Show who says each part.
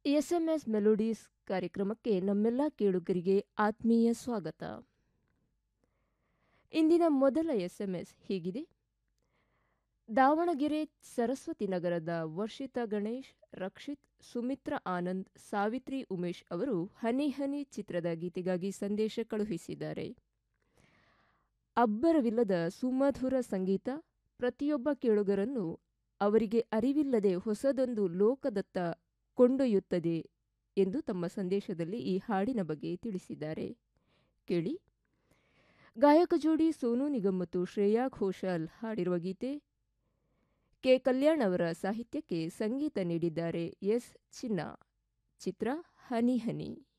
Speaker 1: SMS melodies ಕಾರ್ಯಕ್ರಮಕ್ಕೆ ನಮ್ಮೆಲ್ಲ ಕೇಳುಗರಿಗೆ ಆತ್ಮೀಯ ಸ್ವಾಗತ ಇಂದಿನ ಮೊದಲ ಎಸ್ಎಂಎಸ್ ಹೀಗಿದೆ ದಾವಣಗೆರೆ ಸರಸ್ವತಿ ನಗರದ ವರ್ಷಿತಾ ಗಣೇಶ್ ರಕ್ಷಿತ್ ಸುಮಿತ್ರಾ ಆನಂದ್ ಸಾವಿತ್ರಿ ಉಮೇಶ್ ಅವರು ಹನಿ ಹನಿ ಚಿತ್ರದ ಗೀತೆಗಾಗಿ ಸಂದೇಶ ಕಳುಹಿಸಿದ್ದಾರೆ ಅಬ್ಬರವಿಲ್ಲದ ಸುಮಧುರ ಸಂಗೀತ ಪ್ರತಿಯೊಬ್ಬ ಕೇಳುಗರನ್ನು ಅವರಿಗೆ ಅರಿವಿಲ್ಲದೆ ಹೊಸದೊಂದು ಲೋಕದತ್ತ ಕೊಂಡೊಯ್ಯುತ್ತದೆ ಎಂದು ತಮ್ಮ ಸಂದೇಶದಲ್ಲಿ ಈ ಹಾಡಿನ ಬಗ್ಗೆ ತಿಳಿಸಿದ್ದಾರೆ ಕೇಳಿ ಗಾಯಕ ಜೋಡಿ ಸೋನು ನಿಗಮ್ ಮತ್ತು ಶ್ರೇಯಾ ಘೋಷಾಲ್ ಹಾಡಿರುವ ಗೀತೆ ಕೆ ಕಲ್ಯಾಣ್ ಅವರ ಸಾಹಿತ್ಯಕ್ಕೆ ಸಂಗೀತ ನೀಡಿದ್ದಾರೆ ಎಸ್ ಚಿನ್ನ ಚಿತ್ರ ಹನಿ ಹನಿ